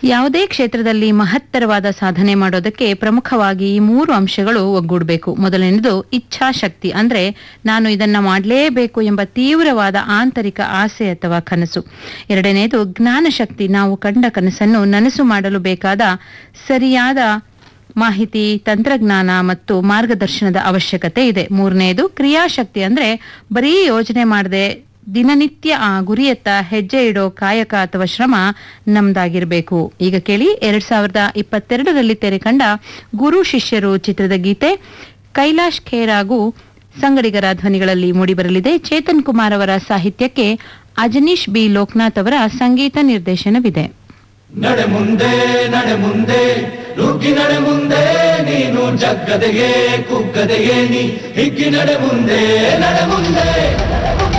ಯಾವುದೇ ಕ್ಷೇತ್ರದಲ್ಲಿ ಮಹತ್ತರವಾದ ಸಾಧನೆ ಮಾಡೋದಕ್ಕೆ ಪ್ರಮುಖವಾಗಿ ಈ ಮೂರು ಅಂಶಗಳು ಒಗ್ಗೂಡಬೇಕು ಮೊದಲನೇದು ಇಚ್ಛಾಶಕ್ತಿ ಅಂದ್ರೆ ನಾನು ಇದನ್ನ ಮಾಡಲೇಬೇಕು ಎಂಬ ತೀವ್ರವಾದ ಆಂತರಿಕ ಆಸೆ ಅಥವಾ ಕನಸು ಎರಡನೇದು ಜ್ಞಾನಶಕ್ತಿ ನಾವು ಕಂಡ ಕನಸನ್ನು ನನಸು ಮಾಡಲು ಬೇಕಾದ ಸರಿಯಾದ ಮಾಹಿತಿ ತಂತ್ರಜ್ಞಾನ ಮತ್ತು ಮಾರ್ಗದರ್ಶನದ ಅವಶ್ಯಕತೆ ಇದೆ ಮೂರನೆಯದು ಕ್ರಿಯಾಶಕ್ತಿ ಅಂದ್ರೆ ಬರೀ ಯೋಜನೆ ಮಾಡದೆ ದಿನನಿತ್ಯ ಆ ಗುರಿಯತ್ತ ಹೆಜ್ಜೆ ಇಡೋ ಕಾಯಕ ಅಥವಾ ಶ್ರಮ ನಮ್ದಾಗಿರ್ಬೇಕು ಈಗ ಕೇಳಿ ಎರಡ್ ಸಾವಿರದ ಇಪ್ಪತ್ತೆರಡರಲ್ಲಿ ತೆರೆ ಕಂಡ ಗುರು ಶಿಷ್ಯರು ಚಿತ್ರದ ಗೀತೆ ಕೈಲಾಶ್ ಖೇರ್ ಹಾಗೂ ಸಂಗಡಿಗರ ಧ್ವನಿಗಳಲ್ಲಿ ಮೂಡಿಬರಲಿದೆ ಚೇತನ್ ಕುಮಾರ್ ಅವರ ಸಾಹಿತ್ಯಕ್ಕೆ ಅಜನೀಶ್ ಬಿ ಲೋಕನಾಥ್ ಅವರ ಸಂಗೀತ ನಿರ್ದೇಶನವಿದೆ ನಡೆ ಮುಂದೆ ನಡೆ ಮುಂದೆ ನುಗ್ಗಿ ನಡೆ ಮುಂದೆ ನೀನು ಜಗ್ಗದೆಗೆ ಕುಗ್ಗದೆಗೆ ನೀ ಹಿಗ್ಗಿ ನಡೆ ಮುಂದೆ ನಡೆ ಮುಂದೆ